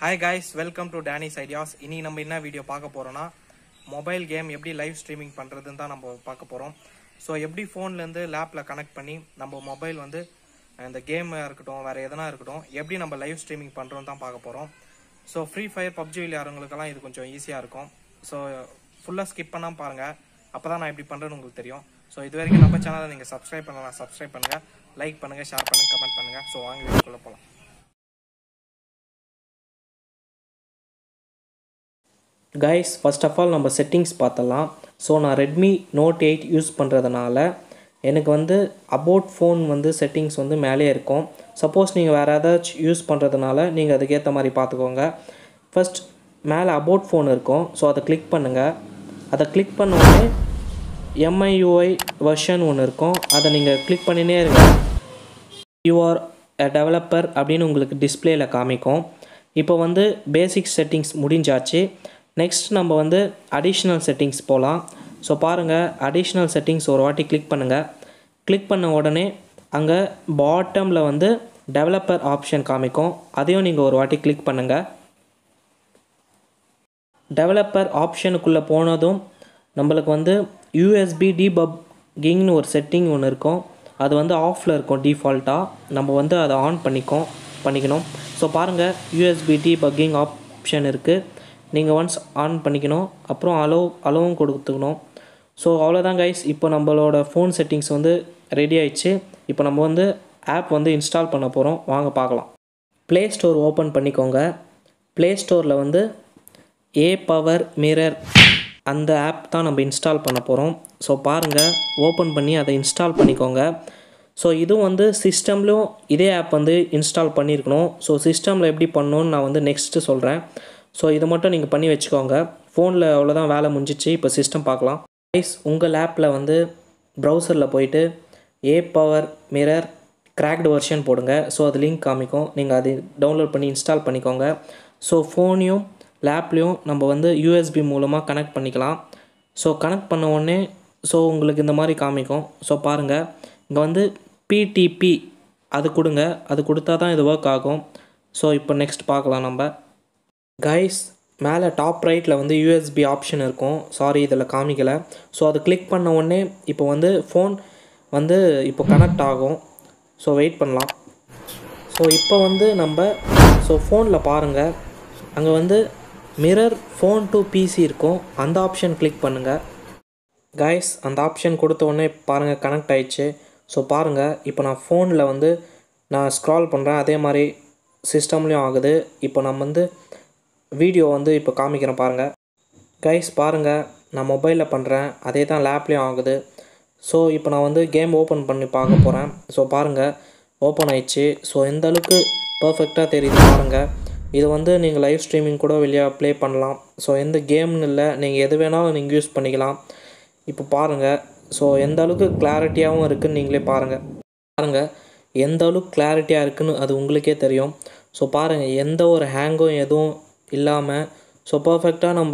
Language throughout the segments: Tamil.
hi guys welcome to Danny's ideas இனி நம்ம என்ன வீடியோ பார்க்க போறோம்னா மொபைல் கேம் எப்படி லைவ் ஸ்ட்ரீமிங் பண்ணுறதுன்னு தான் நம்ம பார்க்க போகிறோம் ஸோ எப்படி ஃபோன்லேருந்து லேப்பில் கனெக்ட் பண்ணி நம்ம மொபைல் வந்து இந்த கேம் இருக்கட்டும் வேறு எதனா இருக்கட்டும் எப்படி நம்ம லைவ் ஸ்ட்ரீமிங் பண்ணுறோம் தான் பார்க்க போகிறோம் ஸோ ஃப்ரீ ஃபயர் பப்ஜி விளையாடுறவங்களுக்கெல்லாம் இது கொஞ்சம் ஈஸியாக இருக்கும் ஸோ ஃபுல்லாக ஸ்கிப் பண்ணாமல் பாருங்கள் அப்போ தான் நான் எப்படி பண்ணுறேன்னு உங்களுக்கு தெரியும் ஸோ இது வரைக்கும் நம்ம சேனலை நீங்கள் சப்ஸ்கிரைப் பண்ணலாம் சப்ஸ்கிரைப் பண்ணுங்கள் லைக் பண்ணுங்கள் ஷேர் பண்ணுங்கள் கமெண்ட் பண்ணுங்கள் ஸோ வாங்க வீடியோக்குள்ளே போகலாம் கைஸ் ஃபர்ஸ்ட் ஆஃப் ஆல் நம்ம செட்டிங்ஸ் பார்த்தலாம் ஸோ நான் ரெட்மி நோட் எயிட் யூஸ் பண்ணுறதுனால எனக்கு வந்து அபவுட் ஃபோன் வந்து செட்டிங்ஸ் வந்து மேலே இருக்கும் சப்போஸ் நீங்கள் வேறு ஏதாச்சும் யூஸ் பண்ணுறதுனால நீங்கள் அதுக்கேற்ற மாதிரி பார்த்துக்கோங்க ஃபர்ஸ்ட் மேலே அபவுட் ஃபோன் இருக்கும் ஸோ அதை கிளிக் பண்ணுங்கள் அதை கிளிக் பண்ண உடனே எம்ஐயூஐ வெர்ஷன் ஒன்று இருக்கும் அதை நீங்கள் கிளிக் பண்ணினே இருங்க யூஆர் டெவலப்பர் அப்படின்னு உங்களுக்கு டிஸ்பிளேயில் காமிக்கும் இப்போ வந்து பேசிக் செட்டிங்ஸ் முடிஞ்சாச்சு நெக்ஸ்ட் நம்ம வந்து அடிஷ்னல் செட்டிங்ஸ் போகலாம் ஸோ பாருங்கள் அடிஷ்னல் செட்டிங்ஸ் ஒரு வாட்டி கிளிக் பண்ணுங்கள் கிளிக் பண்ண உடனே அங்கே பாட்டமில் வந்து டெவலப்பர் ஆப்ஷன் காமிக்கும் அதையும் நீங்கள் ஒரு வாட்டி கிளிக் பண்ணுங்கள் டெவலப்பர் ஆப்ஷனுக்குள்ளே போனதும் நம்மளுக்கு வந்து யூஎஸ்பி டீபக்கிங்னு ஒரு செட்டிங் ஒன்று இருக்கும் அது வந்து ஆஃபில் இருக்கும் டிஃபால்ட்டாக நம்ம வந்து அதை ஆன் பண்ணிக்கோம் பண்ணிக்கணும் ஸோ பாருங்கள் யூஎஸ்பி டீபக்கிங் ஆப்ஷன் இருக்குது நீங்கள் ஒன்ஸ் ஆன் பண்ணிக்கணும் அப்புறம் அலோ அலோவும் கொடுத்துக்கணும் ஸோ அவ்வளோதான் கைஸ் இப்போ நம்மளோட ஃபோன் செட்டிங்ஸ் வந்து ரெடி ஆயிடுச்சு இப்போ நம்ம வந்து ஆப் வந்து இன்ஸ்டால் பண்ண போகிறோம் வாங்க பார்க்கலாம் ப்ளே ஸ்டோர் ஓப்பன் பண்ணிக்கோங்க ப்ளே ஸ்டோரில் வந்து ஏ பவர் மிரர் அந்த ஆப் தான் நம்ம இன்ஸ்டால் பண்ண போகிறோம் ஸோ பாருங்கள் ஓப்பன் பண்ணி அதை இன்ஸ்டால் பண்ணிக்கோங்க ஸோ இதுவும் வந்து சிஸ்டம்லேயும் இதே ஆப் வந்து இன்ஸ்டால் பண்ணியிருக்கணும் ஸோ சிஸ்டமில் எப்படி பண்ணணும்னு நான் வந்து நெக்ஸ்ட்டு சொல்கிறேன் ஸோ இதை மட்டும் நீங்கள் பண்ணி வச்சுக்கோங்க ஃபோனில் அவ்வளோதான் வேலை முடிஞ்சிச்சு இப்போ சிஸ்டம் பார்க்கலாம் கைஸ் உங்கள் ஆப்பில் வந்து ப்ரௌசரில் போயிட்டு Apower Mirror cracked version போடுங்க ஸோ அது லிங்க் காமிக்கும் நீங்கள் அது டவுன்லோட் பண்ணி இன்ஸ்டால் பண்ணிக்கோங்க ஸோ ஃபோனையும் லேப்லேயும் நம்ம வந்து யூஎஸ்பி மூலமாக கனெக்ட் பண்ணிக்கலாம் ஸோ கனெக்ட் பண்ண உடனே ஸோ உங்களுக்கு இந்த மாதிரி காமிக்கும் ஸோ பாருங்கள் இங்கே வந்து பிடிபி அது கொடுங்க அது கொடுத்தா தான் இது ஒர்க் ஆகும் ஸோ இப்போ நெக்ஸ்ட் பார்க்கலாம் நம்ம கைஸ் மேலே டாப் ரைட்டில் வந்து யூஎஸ்பி ஆப்ஷன் இருக்கும் சாரி இதில் காமிக்கலை ஸோ அது கிளிக் பண்ண உடனே இப்போ வந்து ஃபோன் வந்து இப்போ கனெக்ட் ஆகும் ஸோ வெயிட் பண்ணலாம் ஸோ இப்போ வந்து நம்ம ஸோ ஃபோனில் பாருங்கள் அங்கே வந்து மிரர் ஃபோன் டு பிசி இருக்கும் அந்த ஆப்ஷன் கிளிக் பண்ணுங்கள் கைஸ் அந்த ஆப்ஷன் கொடுத்த உடனே பாருங்கள் கனெக்ட் ஆயிடுச்சு ஸோ பாருங்கள் இப்போ நான் ஃபோனில் வந்து நான் ஸ்க்ரால் பண்ணுறேன் அதே மாதிரி சிஸ்டம்லேயும் ஆகுது இப்போ நம்ம வந்து வீடியோ வந்து இப்போ காமிக்கிறேன் பாருங்கள் கைஸ் பாருங்கள் நான் மொபைலில் பண்ணுறேன் அதே தான் லேப்லேயும் ஆகுது ஸோ இப்போ நான் வந்து கேம் ஓப்பன் பண்ணி பார்க்க போகிறேன் ஸோ பாருங்கள் ஓப்பன் ஆயிடுச்சு ஸோ எந்த அளவுக்கு பர்ஃபெக்டாக தெரியுது பாருங்கள் இது வந்து நீங்கள் லைவ் ஸ்ட்ரீமிங் கூட வெளியே ப்ளே பண்ணலாம் ஸோ எந்த கேம்னு இல்லை நீங்கள் எது வேணாலும் நீங்கள் யூஸ் பண்ணிக்கலாம் இப்போ பாருங்கள் ஸோ எந்த அளவுக்கு கிளாரிட்டியாகவும் இருக்குதுன்னு நீங்களே பாருங்கள் பாருங்கள் எந்த அளவுக்கு கிளாரிட்டியாக இருக்குன்னு அது உங்களுக்கே தெரியும் ஸோ பாருங்கள் எந்த ஒரு ஹேங்கும் எதுவும் இல்லாமல் ஸோ பர்ஃபெக்டாக நம்ம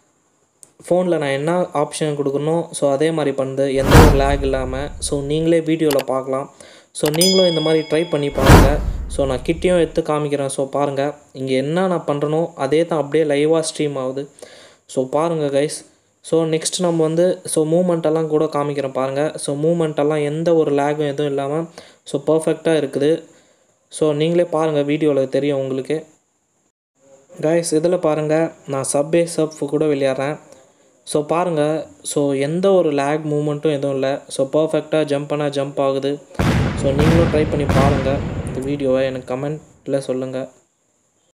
ஃபோனில் நான் என்ன ஆப்ஷன் கொடுக்கணும் ஸோ அதே மாதிரி பண்ணுது எந்த ஒரு லேக் இல்லாமல் ஸோ நீங்களே வீடியோவில் பார்க்கலாம் ஸோ நீங்களும் இந்த மாதிரி ட்ரை பண்ணி பாருங்கள் ஸோ நான் கிட்டேயும் எடுத்து காமிக்கிறேன் ஸோ பாருங்கள் இங்கே என்ன நான் பண்ணுறனோ அதே தான் அப்படியே லைவாக ஸ்ட்ரீம் ஆகுது ஸோ பாருங்கள் கைஸ் ஸோ நெக்ஸ்ட் நம்ம வந்து ஸோ மூமெண்ட்டெல்லாம் கூட காமிக்கிறேன் பாருங்கள் ஸோ மூமெண்ட்டெல்லாம் எந்த ஒரு லேகும் எதுவும் இல்லாமல் ஸோ பர்ஃபெக்டாக இருக்குது ஸோ நீங்களே பாருங்கள் வீடியோவில் தெரியும் உங்களுக்கு கைஸ் இதில் பாருங்கள் நான் சப்வே சப் கூட விளையாடுறேன் ஸோ பாருங்கள் ஸோ எந்த ஒரு லேக் மூமெண்ட்டும் எதுவும் இல்லை ஸோ பர்ஃபெக்டாக ஜம்ப் பண்ணால் ஜம்ப் ஆகுது ஸோ நீங்களும் ட்ரை பண்ணி பாருங்கள் இந்த வீடியோவை எனக்கு கமெண்ட்டில் சொல்லுங்கள்